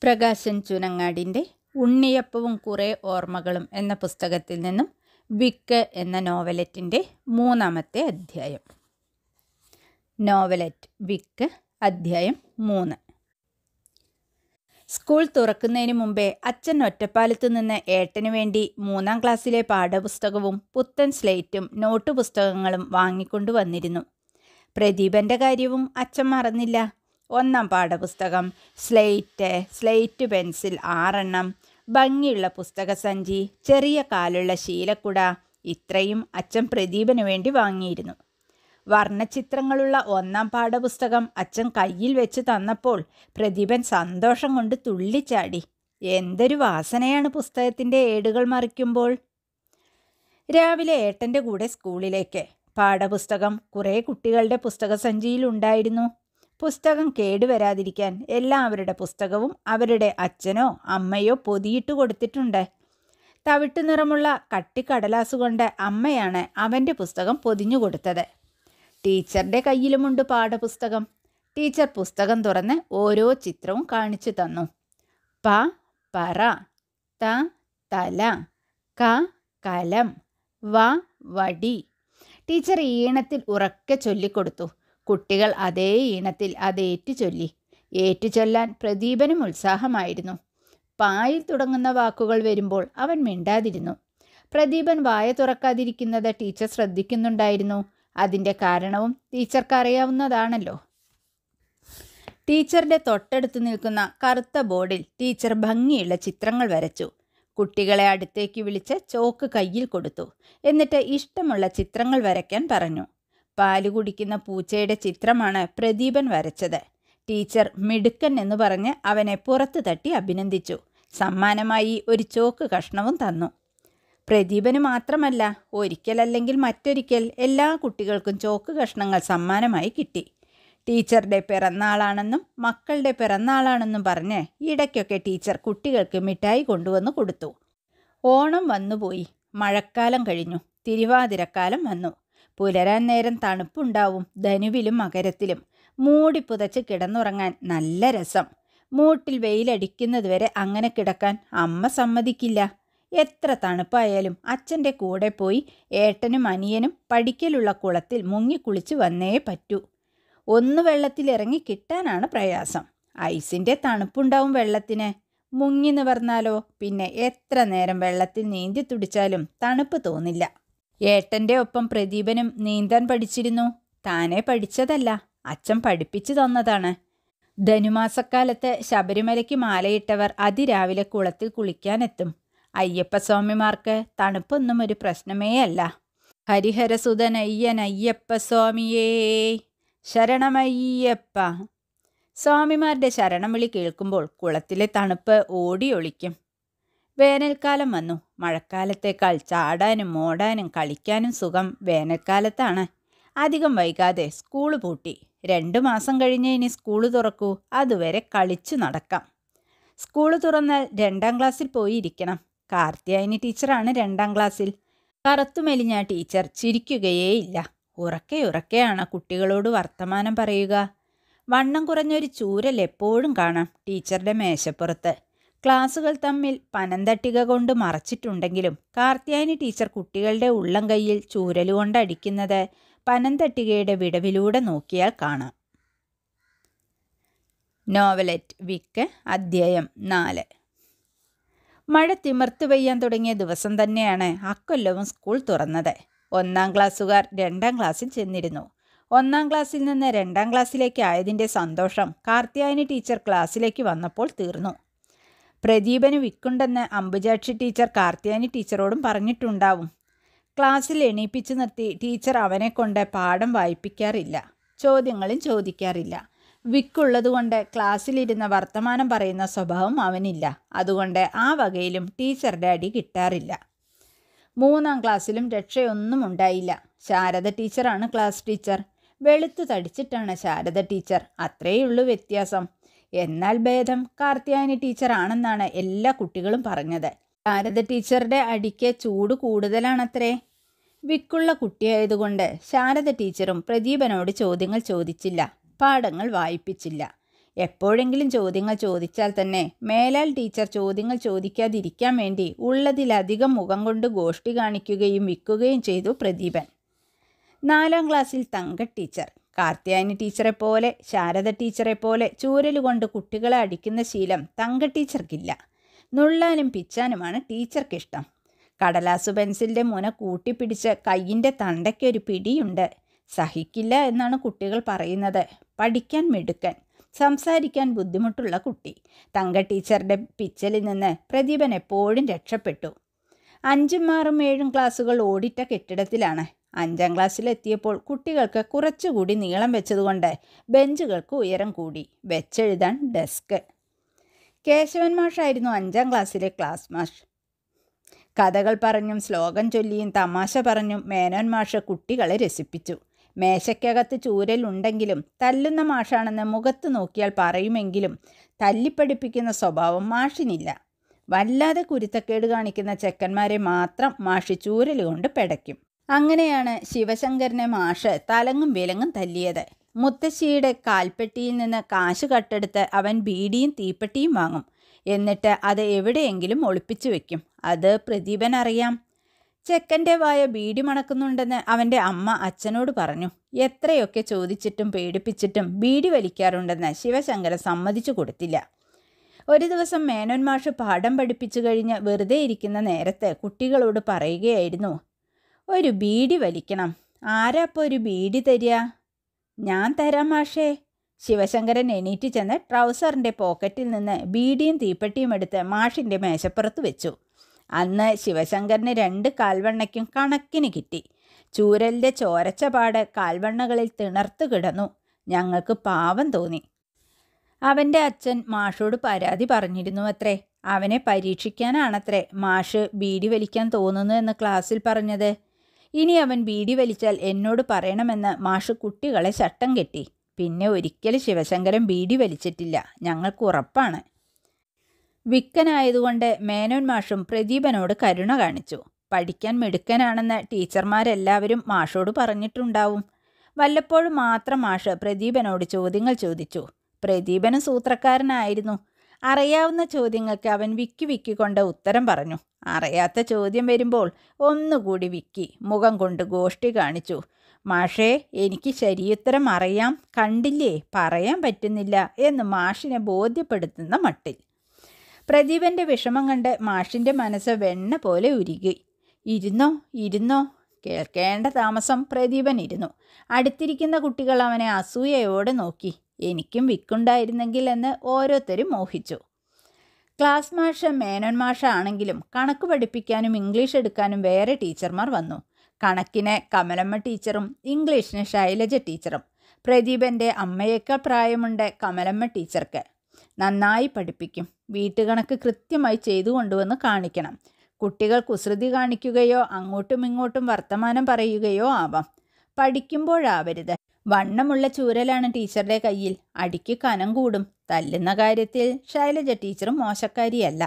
പ്രകാശൻ ചുനങ്ങാടിൻ്റെ ഉണ്ണിയപ്പവും കുറേ ഓർമ്മകളും എന്ന പുസ്തകത്തിൽ നിന്നും വിക്ക് എന്ന നോവലറ്റിൻ്റെ മൂന്നാമത്തെ അധ്യായം നോവലറ്റ് വിക്ക് അധ്യായം മൂന്ന് സ്കൂൾ തുറക്കുന്നതിന് മുമ്പേ അച്ഛൻ ഒറ്റപ്പാലത്തു നിന്ന് ഏട്ടന് വേണ്ടി മൂന്നാം ക്ലാസ്സിലെ പാഠപുസ്തകവും പുത്തൻ സ്ലേറ്റും നോട്ട് പുസ്തകങ്ങളും വാങ്ങിക്കൊണ്ടു വന്നിരുന്നു പ്രദീപൻ്റെ കാര്യവും അച്ഛൻ മറന്നില്ല ഒന്നാം പാഠപുസ്തകം സ്ലേറ്റ് സ്ലേറ്റ് പെൻസിൽ ആറെണ്ണം ഭംഗിയുള്ള പുസ്തകസഞ്ചി ചെറിയ കാലുള്ള ശീലക്കുട ഇത്രയും അച്ഛൻ പ്രദീപന് വേണ്ടി വാങ്ങിയിരുന്നു വർണ്ണചിത്രങ്ങളുള്ള ഒന്നാം പാഠപുസ്തകം അച്ഛൻ കയ്യിൽ വെച്ച് തന്നപ്പോൾ പ്രദീപൻ സന്തോഷം കൊണ്ട് തുള്ളിച്ചാടി എന്തൊരു വാസനയാണ് പുസ്തകത്തിൻ്റെ ഏടുകൾ മറിക്കുമ്പോൾ രാവിലെ ഏട്ടൻ്റെ കൂടെ സ്കൂളിലേക്ക് പാഠപുസ്തകം കുറേ കുട്ടികളുടെ പുസ്തകസഞ്ചിയിലുണ്ടായിരുന്നു പുസ്തകം കേടുവരാതിരിക്കാൻ എല്ലാവരുടെ പുസ്തകവും അവരുടെ അച്ഛനോ അമ്മയോ പൊതിയിട്ട് കൊടുത്തിട്ടുണ്ട് തവിട്ടു നിറമുള്ള കട്ടിക്കടലാസ് കൊണ്ട് അമ്മയാണ് അവൻ്റെ പുസ്തകം പൊതിഞ്ഞു കൊടുത്തത് ടീച്ചറുടെ കയ്യിലുമുണ്ട് പാഠപുസ്തകം ടീച്ചർ പുസ്തകം തുറന്ന് ഓരോ ചിത്രവും കാണിച്ചു തന്നു പ പറ ത തല ക കലം വ വടി ടീച്ചർ ഈണത്തിൽ ഉറക്കെ ചൊല്ലിക്കൊടുത്തു കുട്ടികൾ അതേ ഈണത്തിൽ അത് ഏറ്റുചൊല്ലി ഏറ്റുചൊല്ലാൻ പ്രദീപനും ഉത്സാഹമായിരുന്നു പായിൽ തുടങ്ങുന്ന വാക്കുകൾ വരുമ്പോൾ അവൻ മിണ്ടാതിരുന്നു പ്രദീപൻ വായ തുറക്കാതിരിക്കുന്നത് ടീച്ചർ ശ്രദ്ധിക്കുന്നുണ്ടായിരുന്നു അതിൻ്റെ കാരണവും ടീച്ചർക്ക് അറിയാവുന്നതാണല്ലോ ടീച്ചറുടെ തൊട്ടടുത്ത് നിൽക്കുന്ന കറുത്ത ബോർഡിൽ ടീച്ചർ ഭംഗിയുള്ള ചിത്രങ്ങൾ വരച്ചു കുട്ടികളെ അടുത്തേക്ക് വിളിച്ച് ചോക്ക് കയ്യിൽ കൊടുത്തു എന്നിട്ട് ഇഷ്ടമുള്ള ചിത്രങ്ങൾ വരയ്ക്കാൻ പറഞ്ഞു പാല് കുടിക്കുന്ന പൂച്ചയുടെ ചിത്രമാണ് പ്രദീപൻ വരച്ചത് ടീച്ചർ മിടുക്കൻ എന്ന് പറഞ്ഞ് അവനെ പുറത്തു തട്ടി അഭിനന്ദിച്ചു സമ്മാനമായി ഒരു ചോക്ക് കഷ്ണവും തന്നു പ്രദീപന് മാത്രമല്ല ഒരിക്കലല്ലെങ്കിൽ മറ്റൊരിക്കൽ എല്ലാ കുട്ടികൾക്കും ചോക്ക് കഷ്ണങ്ങൾ സമ്മാനമായി കിട്ടി ടീച്ചറുടെ പിറന്നാളാണെന്നും മക്കളുടെ പിറന്നാളാണെന്നും പറഞ്ഞ് ഇടയ്ക്കൊക്കെ ടീച്ചർ കുട്ടികൾക്ക് മിഠായി കൊണ്ടുവന്ന് കൊടുത്തു ഓണം വന്നുപോയി മഴക്കാലം കഴിഞ്ഞു തിരുവാതിരക്കാലം വന്നു പുലരാൻ നേരം തണുപ്പുണ്ടാവും ധനുവിലും മകരത്തിലും മൂടി പുതച്ച് കിടന്നുറങ്ങാൻ നല്ല രസം മൂട്ടിൽ വെയിലടിക്കുന്നതുവരെ അങ്ങനെ കിടക്കാൻ അമ്മ സമ്മതിക്കില്ല എത്ര തണുപ്പായാലും അച്ഛൻ്റെ കൂടെ പോയി ഏട്ടനും അനിയനും പഠിക്കലുള്ള കുളത്തിൽ മുങ്ങിക്കുളിച്ച് വന്നേ പറ്റൂ ഒന്ന് വെള്ളത്തിലിറങ്ങി കിട്ടാനാണ് പ്രയാസം ഐസിൻ്റെ തണുപ്പുണ്ടാവും വെള്ളത്തിന് മുങ്ങി നിവർന്നാലോ പിന്നെ എത്ര നേരം വെള്ളത്തിൽ നീന്തി തുടിച്ചാലും തണുപ്പ് തോന്നില്ല ഏട്ടൻ്റെ ഒപ്പം പ്രദീപനും നീന്താൻ പഠിച്ചിരുന്നു താനെ പഠിച്ചതല്ല അച്ഛൻ പഠിപ്പിച്ചു തന്നതാണ് ധനുമാസക്കാലത്ത് ശബരിമലയ്ക്ക് മാലയിട്ടവർ അതിരാവിലെ കുളത്തിൽ കുളിക്കാനെത്തും അയ്യപ്പസ്വാമിമാർക്ക് തണുപ്പൊന്നും ഒരു പ്രശ്നമേ അല്ല ഹരിഹരസുതൻ അയ്യൻ അയ്യപ്പസ്വാമിയേ ശരണമയ്യപ്പ സ്വാമിമാരുടെ ശരണം വിളി കേൾക്കുമ്പോൾ കുളത്തിലെ തണുപ്പ് ഓടിയൊളിക്കും വേനൽക്കാലം വന്നു മഴക്കാലത്തേക്കാൾ ചാടാനും ഓടാനും കളിക്കാനും സുഖം വേനൽക്കാലത്താണ് അധികം വൈകാതെ സ്കൂള് പൂട്ടി രണ്ട് മാസം കഴിഞ്ഞ് ഇനി സ്കൂള് തുറക്കൂ അതുവരെ കളിച്ചു നടക്കാം സ്കൂള് തുറന്നാൽ രണ്ടാം ക്ലാസ്സിൽ പോയി ഇരിക്കണം കാർത്തിയായനി ടീച്ചറാണ് രണ്ടാം ക്ലാസ്സിൽ കറുത്തുമെലിഞ്ഞ ടീച്ചർ ചിരിക്കുകയേയില്ല ഉറക്കെ ഉറക്കെയാണ് കുട്ടികളോട് വർത്തമാനം പറയുക വണ്ണം കുറഞ്ഞൊരു ചൂരൽ എപ്പോഴും കാണാം ടീച്ചറുടെ മേശപ്പുറത്ത് ക്ലാസ്സുകൾ തമ്മിൽ പനന്തട്ടിക കൊണ്ട് മറച്ചിട്ടുണ്ടെങ്കിലും കാർത്തിയായനി ടീച്ചർ കുട്ടികളുടെ ഉള്ളം കൈയിൽ ചൂരലുകൊണ്ട് അടിക്കുന്നത് പനന്തട്ടികയുടെ വിടവിലൂടെ നോക്കിയാൽ കാണാം നോവലറ്റ് വിക്ക് അധ്യായം നാല് മഴ തിമിർത്ത് പെയ്യാൻ തുടങ്ങിയ ദിവസം തന്നെയാണ് അക്കൊല്ലവും സ്കൂൾ തുറന്നത് ഒന്നാം ക്ലാസ്സുകാർ രണ്ടാം ക്ലാസ്സിൽ ചെന്നിരുന്നു ഒന്നാം ക്ലാസ്സിൽ നിന്ന് രണ്ടാം ക്ലാസ്സിലേക്ക് ആയതിൻ്റെ സന്തോഷം കാർത്തിയായനി ടീച്ചർ ക്ലാസ്സിലേക്ക് വന്നപ്പോൾ തീർന്നു പ്രദീപന് വിക്കുണ്ടെന്ന് അമ്പുജാക്ഷി ടീച്ചർ കാർത്തിയാനി ടീച്ചറോടും പറഞ്ഞിട്ടുണ്ടാവും ക്ലാസ്സിൽ എണീപ്പിച്ചു നിർത്തി ടീച്ചർ അവനെ കൊണ്ട് പാഠം വായിപ്പിക്കാറില്ല ചോദ്യങ്ങളും ചോദിക്കാറില്ല വിക്കുള്ളതുകൊണ്ട് ക്ലാസ്സിലിരുന്ന വർത്തമാനം പറയുന്ന സ്വഭാവം അവനില്ല അതുകൊണ്ട് ആ വകയിലും ടീച്ചറുടെ അടി കിട്ടാറില്ല മൂന്നാം ക്ലാസ്സിലും രക്ഷയൊന്നും ഉണ്ടായില്ല ശാരദ ടീച്ചറാണ് ക്ലാസ് ടീച്ചർ വെളുത്തു തടിച്ചിട്ടാണ് ശാരദ ടീച്ചർ അത്രയുള്ളൂ വ്യത്യാസം എന്നാൽ ഭേദം കാർത്തിയായനി ടീച്ചറാണെന്നാണ് എല്ലാ കുട്ടികളും പറഞ്ഞത് ശാരദ ടീച്ചറുടെ അടിക്ക് ചൂട് കൂടുതലാണത്രേ വിക്കുള്ള കുട്ടിയായതുകൊണ്ട് ശാരദ ടീച്ചറും പ്രദീപനോട് ചോദ്യങ്ങൾ ചോദിച്ചില്ല പാഠങ്ങൾ വായിപ്പിച്ചില്ല എപ്പോഴെങ്കിലും ചോദ്യങ്ങൾ ചോദിച്ചാൽ തന്നെ മേലാൽ ടീച്ചർ ചോദ്യങ്ങൾ ചോദിക്കാതിരിക്കാൻ വേണ്ടി ഉള്ളതിലധികം മുഖം കൊണ്ട് ഗോഷ്ടി കാണിക്കുകയും വിൽക്കുകയും ചെയ്തു പ്രദീപൻ നാലാം ക്ലാസ്സിൽ തങ്ക ടീച്ചർ കാർത്യായനി ടീച്ചറെ പോലെ ശാരദ ടീച്ചറെ പോലെ ചൂരലുകൊണ്ട് കുട്ടികളെ അടിക്കുന്ന ശീലം തങ്ക ടീച്ചർക്കില്ല നുള്ളാനും പിച്ചാനുമാണ് ടീച്ചർക്കിഷ്ടം കടലാസു പെൻസിലിൻ്റെ മുന കൂട്ടിപ്പിടിച്ച് കയ്യിൻ്റെ തണ്ടയ്ക്കൊരു പിടിയുണ്ട് സഹിക്കില്ല എന്നാണ് കുട്ടികൾ പറയുന്നത് പഠിക്കാൻ മിടുക്കൻ സംസാരിക്കാൻ ബുദ്ധിമുട്ടുള്ള കുട്ടി തങ്ക ടീച്ചറുടെ പിച്ചലിൽ നിന്ന് പ്രദീപൻ എപ്പോഴും രക്ഷപ്പെട്ടു അഞ്ചും ആറും ഏഴും ക്ലാസ്സുകൾ ഓടിട്ട കെട്ടിടത്തിലാണ് അഞ്ചാം ക്ലാസ്സിലെത്തിയപ്പോൾ കുട്ടികൾക്ക് കുറച്ചുകൂടി നീളം വെച്ചതുകൊണ്ട് ബെഞ്ചുകൾക്ക് ഉയരം കൂടി വെച്ചെഴുതാൻ ഡെസ്ക് കേശവൻ മാഷായിരുന്നു അഞ്ചാം ക്ലാസ്സിലെ ക്ലാസ് മാഷ് കഥകൾ പറഞ്ഞും ശ്ലോകം ചൊല്ലിയും തമാശ പറഞ്ഞും മേനോൻ മാഷ് കുട്ടികളെ രസിപ്പിച്ചു മേശയ്ക്കകത്ത് ചൂരലുണ്ടെങ്കിലും തല്ലുന്ന മാഷാണെന്ന് മുഖത്ത് നോക്കിയാൽ പറയുമെങ്കിലും തല്ലിപ്പഠിപ്പിക്കുന്ന സ്വഭാവം മാഷിനില്ല വല്ലാതെ കുരുത്തക്കേട് കാണിക്കുന്ന ചെക്കന്മാരെ മാത്രം മാഷി ചൂരൽ കൊണ്ട് പെടയ്ക്കും അങ്ങനെയാണ് ശിവശങ്കരനെ മാഷ് തലങ്ങും വിലങ്ങും തല്ലിയത് മുത്തശ്ശിയുടെ കാൽപ്പെട്ടിയിൽ നിന്ന് കാശ് കട്ടെടുത്ത് അവൻ ബീഡിയും തീപ്പെട്ടിയും വാങ്ങും എന്നിട്ട് അത് എവിടെയെങ്കിലും ഒളിപ്പിച്ചു വെക്കും അത് പ്രദീപൻ അറിയാം ചെക്കൻ്റെ വായ ബീഡി മണക്കുന്നുണ്ടെന്ന് അവൻ്റെ അമ്മ അച്ഛനോട് പറഞ്ഞു എത്രയൊക്കെ ചോദിച്ചിട്ടും പേടിപ്പിച്ചിട്ടും ബീഡി വലിക്കാറുണ്ടെന്ന് ശിവശങ്കരൻ സമ്മതിച്ചു കൊടുത്തില്ല ഒരു ദിവസം മേനോൻ മാഷ് പാഠം പഠിപ്പിച്ചു കഴിഞ്ഞ് വെറുതെ ഇരിക്കുന്ന നേരത്ത് കുട്ടികളോട് പറയുകയായിരുന്നു ഒരു ബീഡി വലിക്കണം ആരാപ്പോൾ ഒരു ബീഡി തരിക ഞാൻ തരാം മാഷേ ശിവശങ്കരൻ എണീറ്റ് ചെന്ന് ട്രൗസറിൻ്റെ പോക്കറ്റിൽ നിന്ന് ബീഡിയും തീപ്പെട്ടിയും എടുത്ത് മാഷിൻ്റെ മേശപ്പുറത്ത് വെച്ചു അന്ന് ശിവശങ്കരന് രണ്ട് കാൽവണ്ണയ്ക്കും കണക്കിന് കിട്ടി ചൂരലിൻ്റെ ചോരച്ച പാട് കാൽവണ്ണകളിൽ തിണർത്തു കിടന്നു ഞങ്ങൾക്ക് പാവം തോന്നി അവൻ്റെ അച്ഛൻ മാഷോട് പരാതി പറഞ്ഞിരുന്നു അത്രേ അവനെ പരീക്ഷിക്കാനാണത്രേ മാഷ് ബീഡി വലിക്കാൻ തോന്നുന്നു എന്ന് ക്ലാസ്സിൽ പറഞ്ഞത് ഇനി അവൻ ബീഡി വലിച്ചാൽ എന്നോട് പറയണമെന്ന് മാഷ് കുട്ടികളെ ശട്ടം കെട്ടി പിന്നെ ഒരിക്കലും ശിവശങ്കരൻ ബീഡി വലിച്ചിട്ടില്ല ഞങ്ങൾക്ക് ഉറപ്പാണ് വിക്കനായതുകൊണ്ട് മേനോൻ മാഷും പ്രദീപനോട് കരുണ കാണിച്ചു പഠിക്കാൻ മിടുക്കനാണെന്ന് ടീച്ചർമാരെല്ലാവരും മാഷോട് പറഞ്ഞിട്ടുണ്ടാവും വല്ലപ്പോഴും മാത്രം മാഷ് പ്രദീപനോട് ചോദ്യങ്ങൾ ചോദിച്ചു പ്രദീപനും സൂത്രക്കാരനായിരുന്നു അറിയാവുന്ന ചോദ്യങ്ങൾക്ക് അവൻ വിക്കി വിക്കി കൊണ്ട് ഉത്തരം പറഞ്ഞു അറിയാത്ത ചോദ്യം വരുമ്പോൾ ഒന്നുകൂടി വിക്കി മുഖം കൊണ്ട് ഗോഷ്ടി കാണിച്ചു മാഷേ എനിക്ക് ശരിയുത്തരം അറിയാം കണ്ടില്ലേ പറയാൻ പറ്റുന്നില്ല എന്ന് മാഷിനെ ബോധ്യപ്പെടുത്തുന്ന മട്ടിൽ പ്രദീപൻ്റെ വിഷമം കണ്ട് മാഷിൻ്റെ മനസ്സ് വെണ്ണ പോലെ ഉരുകി ഇരുന്നോ ഇരുന്നോ കേൾക്കേണ്ട താമസം പ്രദീപൻ ഇരുന്നു അടുത്തിരിക്കുന്ന കുട്ടികൾ അവനെ അസൂയയോടെ നോക്കി എനിക്കും വിക്കുണ്ടായിരുന്നെങ്കിൽ എന്ന് ഓരോരുത്തരും മോഹിച്ചു ക്ലാസ് മാഷ് മേനോൻ മാഷ ആണെങ്കിലും കണക്ക് പഠിപ്പിക്കാനും ഇംഗ്ലീഷ് എടുക്കാനും വേറെ ടീച്ചർമാർ വന്നു കണക്കിന് കമലമ്മ ടീച്ചറും ഇംഗ്ലീഷിന് ശൈലജ ടീച്ചറും പ്രദീപൻ്റെ അമ്മയേക്കാൾ പ്രായമുണ്ട് കമലമ്മ ടീച്ചർക്ക് നന്നായി പഠിപ്പിക്കും വീട്ടുകണക്ക് കൃത്യമായി ചെയ്തു കൊണ്ടുവന്ന് കാണിക്കണം കുട്ടികൾ കുസൃതി കാണിക്കുകയോ അങ്ങോട്ടും ഇങ്ങോട്ടും വർത്തമാനം പറയുകയോ ആവാം പഠിക്കുമ്പോഴാവരുത് വണ്ണമുള്ള ചൂരലാണ് ടീച്ചറുടെ കയ്യിൽ അടിക്ക് കനം കൂടും തല്ലുന്ന കാര്യത്തിൽ ശൈലജ ടീച്ചറും മോശക്കാരിയല്ല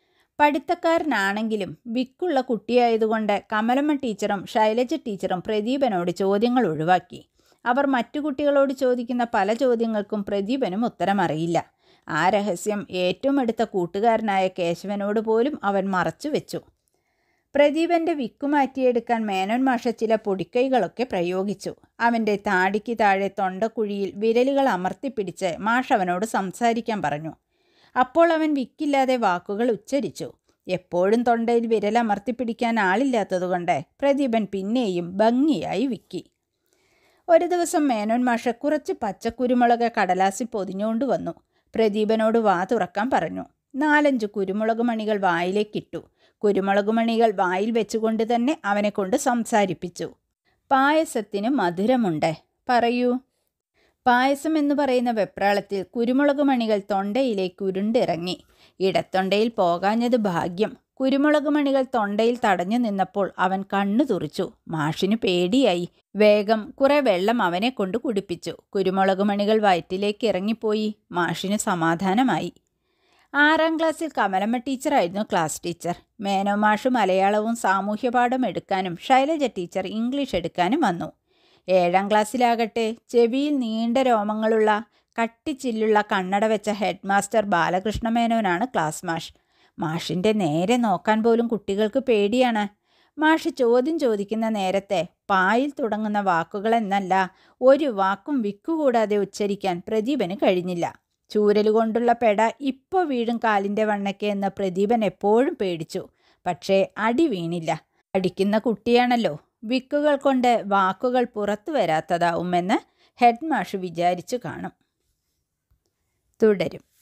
പഠിത്തക്കാരനാണെങ്കിലും വിക്കുള്ള കുട്ടിയായതുകൊണ്ട് കമലമ്മ ടീച്ചറും ശൈലജ ടീച്ചറും പ്രദീപനോട് ചോദ്യങ്ങൾ ഒഴിവാക്കി അവർ മറ്റു കുട്ടികളോട് ചോദിക്കുന്ന പല ചോദ്യങ്ങൾക്കും പ്രദീപനും ഉത്തരം അറിയില്ല ആ രഹസ്യം ഏറ്റവും അടുത്ത കൂട്ടുകാരനായ കേശവനോട് പോലും അവൻ മറച്ചു വെച്ചു പ്രദീപന്റെ വിക്കു മാറ്റിയെടുക്കാൻ മേനോൻ മാഷ ചില പൊടിക്കൈകളൊക്കെ പ്രയോഗിച്ചു അവൻ്റെ താടിക്ക് താഴെ തൊണ്ടക്കുഴിയിൽ വിരലുകൾ അമർത്തിപ്പിടിച്ച് മാഷ് അവനോട് സംസാരിക്കാൻ പറഞ്ഞു അപ്പോൾ അവൻ വിക്കില്ലാതെ വാക്കുകൾ ഉച്ചരിച്ചു എപ്പോഴും തൊണ്ടയിൽ വിരലമർത്തിപ്പിടിക്കാൻ ആളില്ലാത്തതുകൊണ്ട് പ്രദീപൻ പിന്നെയും ഭംഗിയായി വിക്കി ഒരു ദിവസം മേനോൻ മാഷ കുറച്ച് പച്ചക്കുരുമുളക് കടലാസിൽ പൊതിഞ്ഞുകൊണ്ട് വന്നു പ്രദീപനോട് വാ തുറക്കാൻ പറഞ്ഞു നാലഞ്ച് കുരുമുളക് മണികൾ വായിലേക്കിട്ടു കുരുമുളക് മണികൾ വായിൽ വെച്ചുകൊണ്ട് തന്നെ അവനെ കൊണ്ട് സംസാരിപ്പിച്ചു പായസത്തിന് മധുരമുണ്ട് പറയൂ പായസം എന്ന് പറയുന്ന വെപ്രാളത്തിൽ കുരുമുളക് മണികൾ തൊണ്ടയിലേക്ക് ഉരുണ്ടിറങ്ങി ഇടത്തൊണ്ടയിൽ പോകാഞ്ഞത് ഭാഗ്യം കുരുമുളക് മണികൾ തൊണ്ടയിൽ തടഞ്ഞു നിന്നപ്പോൾ അവൻ കണ്ണു തുറിച്ചു മാഷിന് പേടിയായി വേഗം കുറെ വെള്ളം അവനെ കൊണ്ട് കുടിപ്പിച്ചു കുരുമുളക് മണികൾ വയറ്റിലേക്ക് ഇറങ്ങിപ്പോയി മാഷിന് സമാധാനമായി ആറാം ക്ലാസ്സിൽ കമലമ്മ ടീച്ചറായിരുന്നു ക്ലാസ് ടീച്ചർ മേനോ മാഷ് മലയാളവും സാമൂഹ്യപാഠം എടുക്കാനും ശൈലജ ടീച്ചർ ഇംഗ്ലീഷ് എടുക്കാനും വന്നു ഏഴാം ക്ലാസ്സിലാകട്ടെ ചെവിയിൽ നീണ്ട രോമങ്ങളുള്ള കട്ടിച്ചില്ലുള്ള കണ്ണട വെച്ച ഹെഡ് മാസ്റ്റർ ബാലകൃഷ്ണ മേനോനാണ് ക്ലാസ് മാഷ് മാഷിൻ്റെ നേരെ നോക്കാൻ പോലും കുട്ടികൾക്ക് പേടിയാണ് മാഷ് ചോദ്യം ചോദിക്കുന്ന നേരത്തെ പായിൽ തുടങ്ങുന്ന വാക്കുകൾ എന്നല്ല ഒരു വാക്കും വിക്കുകൂടാതെ ഉച്ചരിക്കാൻ പ്രദീപന് കഴിഞ്ഞില്ല ചൂരലുകൊണ്ടുള്ള പെട ഇപ്പോൾ വീഴും കാലിൻ്റെ വണ്ണയ്ക്ക് എന്ന് പ്രദീപൻ എപ്പോഴും പേടിച്ചു പക്ഷേ അടി വീണില്ല അടിക്കുന്ന കുട്ടിയാണല്ലോ വിക്കുകൾ കൊണ്ട് വാക്കുകൾ പുറത്തു വരാത്തതാവുമെന്ന് ഹെഡ് മാഷ് വിചാരിച്ചു കാണും തുടരും